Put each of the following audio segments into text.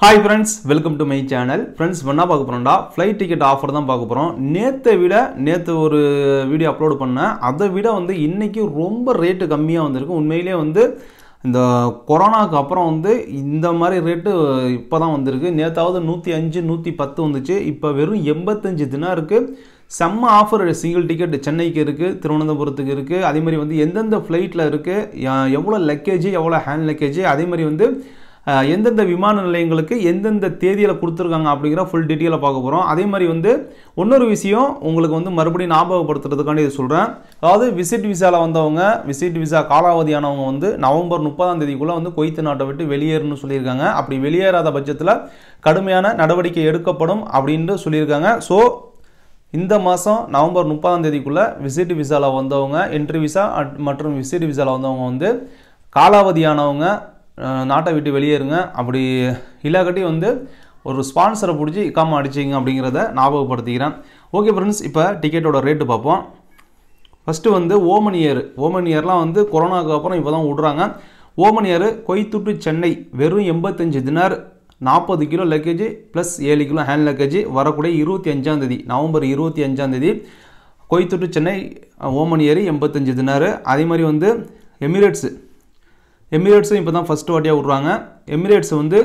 hi friends welcome to my channel friends என்ன பார்க்க போகிறோம்டா flight ticket offer தான் பார்க்க போகிறோம் நேற்றை விட நேற்று ஒரு வீடியோ அப்லோட் பண்ணேன் அதை விட வந்து இன்றைக்கி ரொம்ப ரேட்டு கம்மியாக வந்திருக்கு உண்மையிலே வந்து இந்த கொரோனாவுக்கு அப்புறம் வந்து இந்த மாதிரி ரேட்டு இப்போ தான் வந்திருக்கு நேற்றாவது நூற்றி அஞ்சு நூற்றி பத்து வந்துச்சு இப்போ வெறும் எண்பத்தஞ்சு தினாருக்கு செம்ம ஆஃபர் சிங்கிள் டிக்கெட் சென்னைக்கு இருக்குது திருவனந்தபுரத்துக்கு இருக்குது அதே மாதிரி வந்து எந்தெந்த ஃப்ளைட்டில் இருக்குது எவ்வளோ லக்கேஜ் எவ்வளோ ஹேண்ட் லக்கேஜ் அதே மாதிரி வந்து அஹ், எந்தெந்த விமான நிலையங்களுக்கு எந்தெந்த தேதியில் கொடுத்துருக்காங்க அப்படிங்கிற ஃபுல் டீட்டெயிலை பார்க்க போகிறோம் அதே மாதிரி வந்து இன்னொரு விஷயம் உங்களுக்கு வந்து மறுபடியும் ஞாபகப்படுத்துறதுக்காண்டி இது சொல்கிறேன் அதாவது விசிட் விசாவில் வந்தவங்க விசிட் விசா காலாவதியானவங்க வந்து நவம்பர் முப்பதாம் தேதிக்குள்ளே வந்து கொய்த்து நாட்டை விட்டு வெளியேறணும்னு சொல்லியிருக்காங்க அப்படி வெளியேறாத பட்சத்தில் கடுமையான நடவடிக்கை எடுக்கப்படும் அப்படின்ட்டு சொல்லியிருக்காங்க ஸோ இந்த மாதம் நவம்பர் முப்பதாம் தேதிக்குள்ளே விசிட் விசாவில் வந்தவங்க என்ட்ரி விசா அட்- மற்றும் விசிட் விசாவில் வந்தவங்க வந்து காலாவதியானவங்க அஹ், நாட்டை விட்டு வெளியேறுங்க அப்படி இல்லாக்கட்டி வந்து ஒரு ஸ்பான்சரை பிடிச்சி இக்காம அடிச்சிங்க அப்படிங்கிறத ஞாபகப்படுத்திக்கிறேன் ஓகே ஃப்ரெண்ட்ஸ் இப்போ டிக்கெட்டோட ரேட்டு பார்ப்போம் ஃபஸ்ட்டு வந்து ஓமன் இயர் ஓமன் இயர்லாம் வந்து கொரோனாவுக்கு அப்புறம் இப்போ தான் விட்றாங்க ஓமன் இயர் கொய்த்துட்டு சென்னை வெறும் எண்பத்தஞ்சு தினார் நாற்பது கிலோ லக்கேஜ் ப்ளஸ் ஏழு கிலோ ஹேண்ட் லக்கேஜ் வரக்கூடிய இருபத்தி அஞ்சாந்தேதி நவம்பர் இருபத்தி அஞ்சாந்தேதி கொய்த்துட்டு சென்னை ஓமன் இயர் எண்பத்தஞ்சு தினார் அதே மாதிரி வந்து எமிரேட்ஸு எமிரேட்ஸும் இப்போ தான் ஃபஸ்ட்டு வாட்டியாக விட்றாங்க எமிரேட்ஸ் வந்து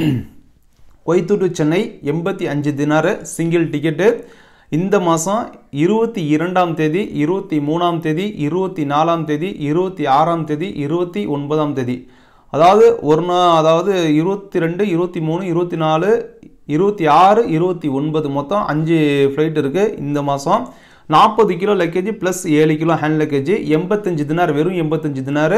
கொய்த்து டு சென்னை எண்பத்தி அஞ்சு தினாரு சிங்கிள் டிக்கெட்டு இந்த மாதம் இருபத்தி இரண்டாம் தேதி இருபத்தி மூணாம் தேதி இருபத்தி நாலாம் தேதி இருபத்தி ஆறாம் தேதி இருபத்தி ஒன்பதாம் தேதி அதாவது ஒரு நாள் அதாவது இருபத்தி ரெண்டு இருபத்தி மூணு இருபத்தி நாலு இருபத்தி ஆறு இருபத்தி ஒன்பது மொத்தம் அஞ்சு ஃப்ளைட் இருக்குது இந்த மாதம் நாற்பது கிலோ லக்கேஜ் ப்ளஸ் ஏழு கிலோ ஹேண்ட் லக்கேஜ் எண்பத்தஞ்சு தினார் வெறும் எண்பத்தஞ்சு தினார்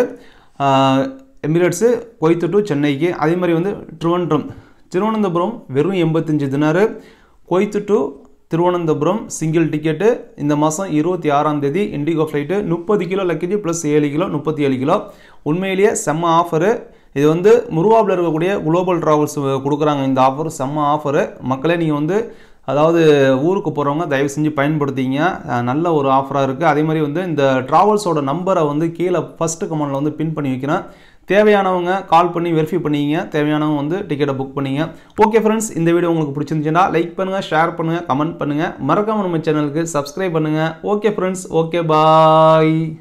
எமிரேட்ஸு கொய்த்து டு சென்னைக்கு அதே மாதிரி வந்து திருவனந்தபுரம் திருவனந்தபுரம் வெறும் எண்பத்தஞ்சு dinar Kuwait to Thiruvananthapuram single ticket இந்த மாதம் இருபத்தி ஆறாம் தேதி இண்டிகோ ஃப்ளைட்டு முப்பது கிலோ லக்கேஜ் ப்ளஸ் ஏழு கிலோ முப்பத்தி ஏழு கிலோ உண்மையிலேயே செம்ம ஆஃபரு இது வந்து முருவாவில் இருக்கக்கூடிய குளோபல் ட்ராவல்ஸ் கொடுக்குறாங்க இந்த ஆஃபர் செம்ம ஆஃபரு மக்களே நீங்கள் வந்து அதாவது ஊருக்கு போகிறவங்க தயவு செஞ்சு பயன்படுத்திங்க அஹ் நல்ல ஒரு ஆஃபராக இருக்குது அதே மாதிரி வந்து இந்த ட்ராவல்ஸோட நம்பரை வந்து கீழே ஃபஸ்ட்டு கமெண்டில் வந்து பின் பண்ணி வைக்கிறேன் தேவையானவங்க கால் பண்ணி வெரிஃபை பண்ணிங்க தேவையானவங்க வந்து டிக்கெட்டை புக் பண்ணிங்க ஓகே ஃப்ரெண்ட்ஸ் இந்த வீடியோ உங்களுக்கு பிடிச்சிருந்துச்சுன்னா லைக் பண்ணுங்கள் ஷேர் பண்ணுங்கள் கமெண்ட் பண்ணுங்கள் மறக்காம நம்ம சேனலுக்கு சப்ஸ்கிரைப் பண்ணுங்கள் ஓகே ஃப்ரெண்ட்ஸ் ஓகே பாய்